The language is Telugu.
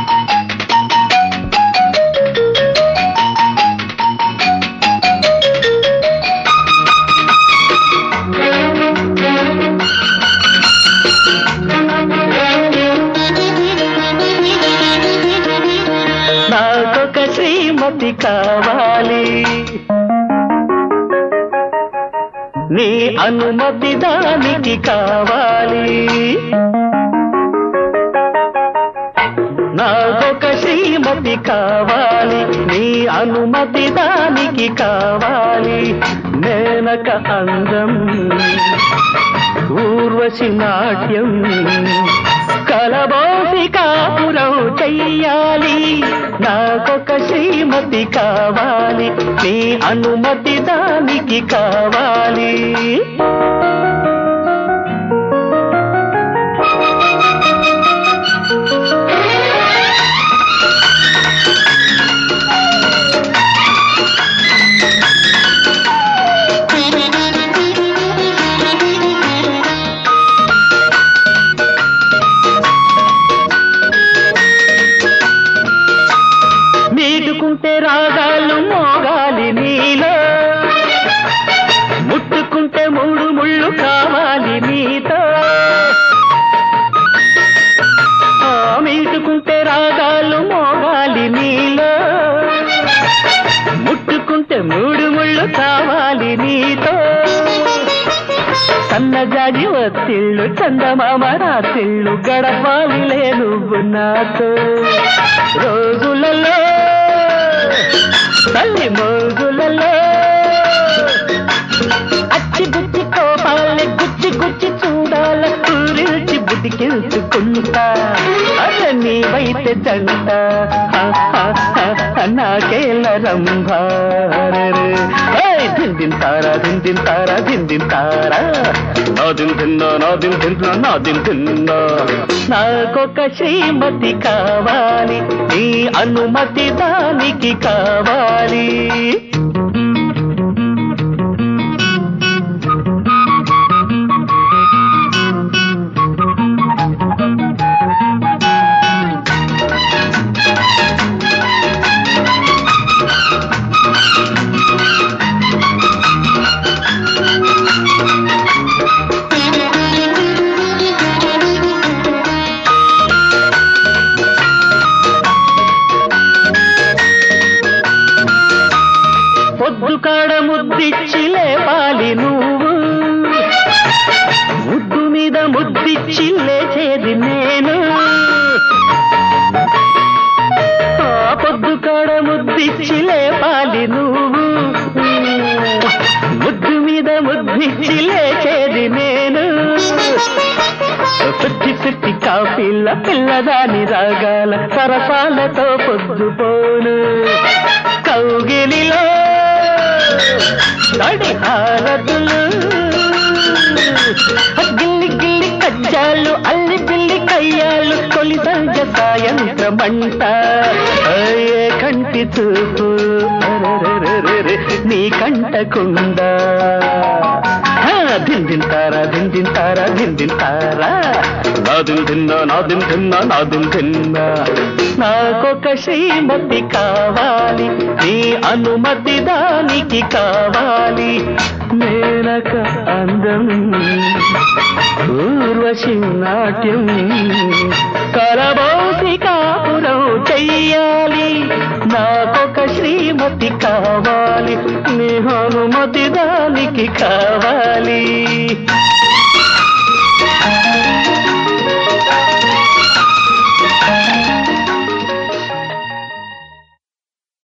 నాకొక శ్రీమతి కావాలి నీ అనుమతి దానికి కావాలి నాకొక శ్రీమతి కావాలి నీ అనుమతి దానికి కావాలి నేనక అందం ఊర్వశి నాట్యం కలబోసి కాపురం చెయ్యాలి నాకొక శ్రీమతి కావాలి నీ అనుమతి దానికి కావాలి మీటుకుంటే రాగాలు మోగాలి నీలో ముట్టుకుంటే మూడు ముళ్ళు కావాలి నీతో ఆ, మీటుకుంటే రాగాలు మోగాలి నీలో ముట్టుకుంటే మూడు ముళ్ళు కావాలి నీతో సన్నజాజి ఒత్తిళ్ళు చందమామ రాత్రిళ్ళు గడపాలిలే నువ్వు నాతో రోజులలో తల్లి మోగులలో అచ్చి బుచ్చి కోపాలే గుచ్చి గుచ్చి చూడాల ఊరిల్చి బుద్ధికెళ్తుకుంటా అదే నీవైతే జంట హ, హ, హ, హ, నాకేల రంభారే దిందింతారా దిందింతారా దిందింతారా నా దిందిన్నా నా దిందిన్నా నా దిందిన్నా నాకొక శ్రీమతి కావాలి నీ అనుమతి దానికి కావాలి పొద్దు కాడ ముద్దిచ్చి లేపాలి నువ్వు ముద్దు మీద ముద్దిచ్చి లేచేది నేను ఆ పొద్దు కాడ ముద్దిచ్చి లేపాలి నువ్వు ముద్దు మీద ముద్దిచ్చి లేచేది నేను సుట్టి సుట్టి కాపిల్ల పిల్లదాని రాగాల సరసాలతో పొద్దుపోను కౌగిలిలో తడి హారతులు గిల్లి గిల్లి కజ్జాలు అల్లి బిల్లి కయ్యాలు తొలి సంజ సాయంత్రమంట ఏ కంటి చూపు అరెరెరెరెరె, నీ కంటకుండా ఆ, దిందింతారా దిందింతారా దిందింతారా నాదిం తిన్నా నాదిం తిన్నా నాదిం తిన్నా నాకొక శ్రీమతి కావాలి నీ అనుమతి దానికి కావాలి మేనక అందం ఊర్వశి నాట్యం కలబోసి కాపురం చెయ్యాలి నాకొక శ్రీమతి కావాలి నీ అనుమతి దానికి కావాలి